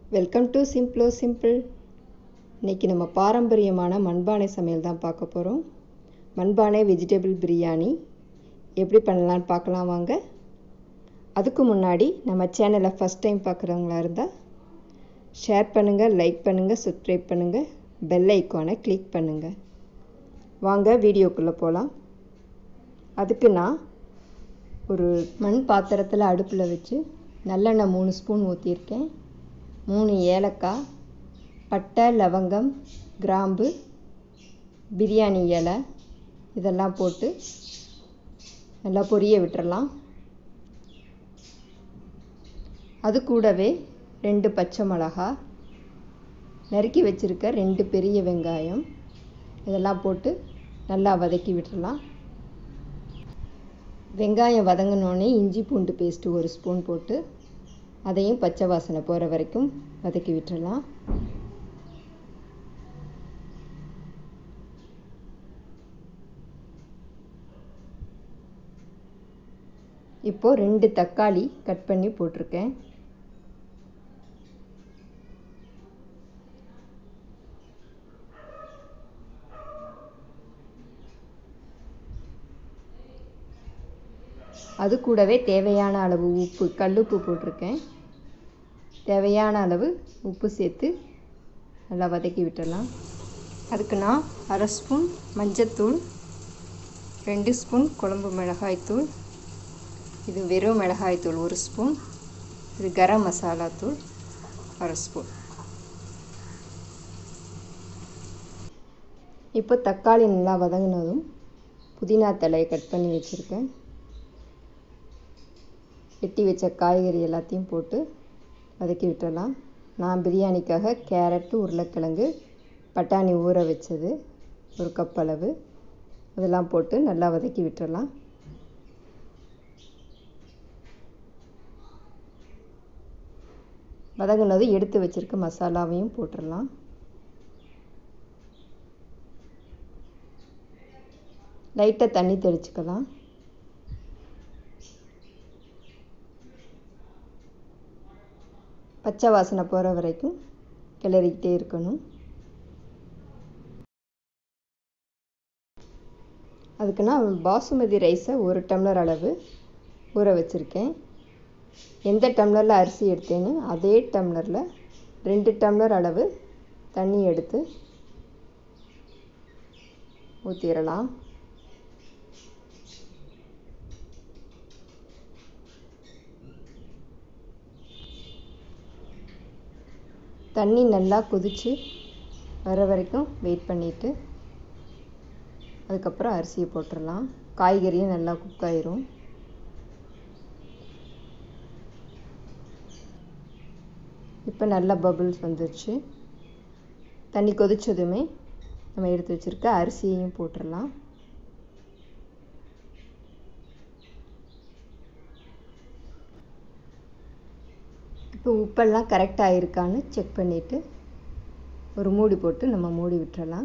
welcome to சிம்பிளோ simple இன்றைக்கி நம்ம பாரம்பரியமான மண்பானை சமையல் தான் பார்க்க போகிறோம் மண்பானை வெஜிடபிள் பிரியாணி எப்படி பண்ணலான்னு பார்க்கலாம் வாங்க அதுக்கு முன்னாடி நம்ம சேனலை ஃபஸ்ட் டைம் பார்க்குறவங்களா இருந்தால் ஷேர் பண்ணுங்கள் லைக் பண்ணுங்கள் சப்ஸ்கிரைப் பண்ணுங்கள் பெல் ஐக்கானை கிளிக் பண்ணுங்கள் வாங்க வீடியோக்குள்ளே போகலாம் அதுக்கு நான் ஒரு மண் பாத்திரத்தில் அடுப்பில் வச்சு நல்லெண்ணெய் மூணு ஸ்பூன் ஊற்றிருக்கேன் மூணு ஏலக்காய் பட்டை லவங்கம் கிராம்பு பிரியாணி இலை இதெல்லாம் போட்டு நல்லா பொரிய விட்டுறலாம் அது கூடவே ரெண்டு பச்சை மிளகா நறுக்கி வச்சுருக்க ரெண்டு பெரிய வெங்காயம் இதெல்லாம் போட்டு நல்லா வதக்கி விட்டுறலாம் வெங்காயம் வதங்கினோடனே இஞ்சி பூண்டு பேஸ்ட்டு ஒரு ஸ்பூன் போட்டு அதையும் பச்சை வாசனை போகிற வரைக்கும் வதக்கி விட்டுறலாம் இப்போது ரெண்டு தக்காளி கட் பண்ணி போட்டிருக்கேன் அது கூடவே தேவையான அளவு உப்பு கல்லுப்பு போட்டிருக்கேன் தேவையான அளவு உப்பு சேர்த்து நல்லா வதக்கி விட்டுடலாம் அதுக்கு நான் அரை ஸ்பூன் மஞ்சத்தூள் ரெண்டு ஸ்பூன் குழம்பு மிளகாய்த்தூள் இது வெறும் மிளகாய்த்தூள் ஒரு ஸ்பூன் இது கரம் மசாலா தூள் அரை ஸ்பூன் இப்போ தக்காளி நல்லா வதங்கினதும் புதினா தலையை கட் பண்ணி வச்சுருக்கேன் வெட்டி வச்ச காய்கறி எல்லாத்தையும் போட்டு வதக்கி விட்டுறலாம் நான் பிரியாணிக்காக கேரட்டு உருளைக்கிழங்கு பட்டாணி ஊற வச்சது ஒரு கப் அளவு அதெல்லாம் போட்டு நல்லா வதக்கி விட்டுறலாம் வதங்கினது எடுத்து வச்சுருக்க மசாலாவையும் போட்டுடலாம் லைட்டாக தண்ணி தெளிச்சுக்கலாம் பச்சை வாசனை போகிற வரைக்கும் கிளறிக்கிட்டே இருக்கணும் அதுக்கு நான் பாசுமதி ரைஸை ஒரு டம்ளர் அளவு ஊற வச்சுருக்கேன் எந்த டம்ளரில் அரிசி எடுத்தேன்னு அதே டம்ளரில் ரெண்டு டம்ளர் அளவு தண்ணி எடுத்து ஊற்றிடலாம் தண்ணி நல்லா கொதித்து வர வரைக்கும் வெயிட் பண்ணிவிட்டு அதுக்கப்புறம் அரிசியை போட்டுடலாம் காய்கறியும் நல்லா குக் ஆயிரும் இப்போ நல்லா பபுள்ஸ் வந்துருச்சு தண்ணி கொதித்ததுமே நம்ம எடுத்து வச்சுருக்க அரிசியையும் போட்டுடலாம் இப்போ உப்பெல்லாம் கரெக்டாக இருக்கான்னு செக் பண்ணிவிட்டு ஒரு மூடி போட்டு நம்ம மூடி விட்டுறலாம்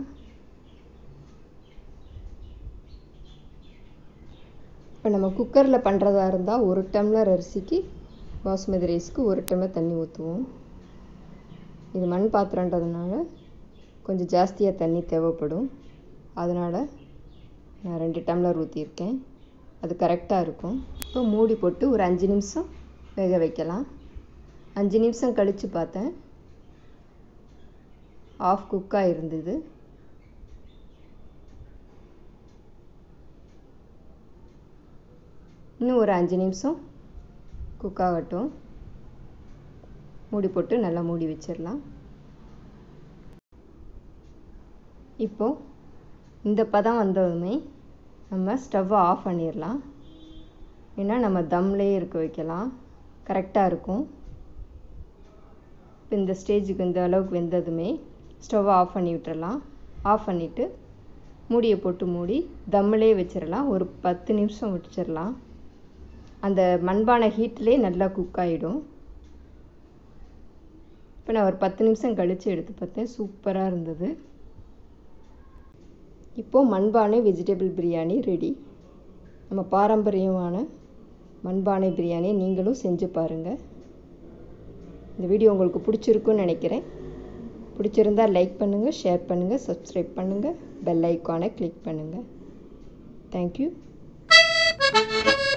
இப்போ நம்ம குக்கரில் பண்ணுறதா இருந்தால் ஒரு டம்ளர் அரிசிக்கு பாசுமதி ரைஸ்க்கு ஒரு டம்ளர் தண்ணி ஊற்றுவோம் இது மண் பாத்திரன்றதுனால கொஞ்சம் ஜாஸ்தியாக தண்ணி தேவைப்படும் அதனால் நான் ரெண்டு டம்ளர் ஊற்றியிருக்கேன் அது கரெக்டாக இருக்கும் இப்போ மூடி போட்டு ஒரு அஞ்சு நிமிஷம் வேக வைக்கலாம் அஞ்சு நிமிஷம் கழித்து பார்த்தேன் ஆஃப் குக்காக இருந்தது இன்னும் ஒரு அஞ்சு நிமிஷம் குக் ஆகட்டும் மூடி போட்டு நல்லா மூடி வச்சிடலாம் இப்போது இந்த பதம் வந்ததுமே நம்ம ஸ்டவ்வை ஆஃப் பண்ணிடலாம் ஏன்னா நம்ம தம்லேயே இருக்க வைக்கலாம் கரெக்டாக இருக்கும் இப்போ இந்த ஸ்டேஜுக்கு இந்த அளவுக்கு வெந்ததுமே ஸ்டவ்வை ஆஃப் பண்ணி விட்டுறலாம் ஆஃப் பண்ணிவிட்டு மூடியை போட்டு மூடி தம்மிலே வச்சிடலாம் ஒரு பத்து நிமிஷம் வச்சிடலாம் அந்த மண்பானை ஹீட்லேயே நல்லா குக் ஆகிடும் இப்போ நான் ஒரு பத்து நிமிஷம் கழித்து எடுத்து பார்த்தேன் சூப்பராக இருந்தது இப்போது மண்பானை வெஜிடபிள் பிரியாணி ரெடி நம்ம பாரம்பரியமான மண்பானை பிரியாணி நீங்களும் செஞ்சு பாருங்கள் இந்த வீடியோ உங்களுக்கு பிடிச்சிருக்குன்னு நினைக்கிறேன் பிடிச்சிருந்தா லைக் பண்ணுங்கள் ஷேர் பண்ணுங்கள் சப்ஸ்கிரைப் பண்ணுங்கள் பெல் ஐக்கானை கிளிக் பண்ணுங்கள் தேங்க்யூ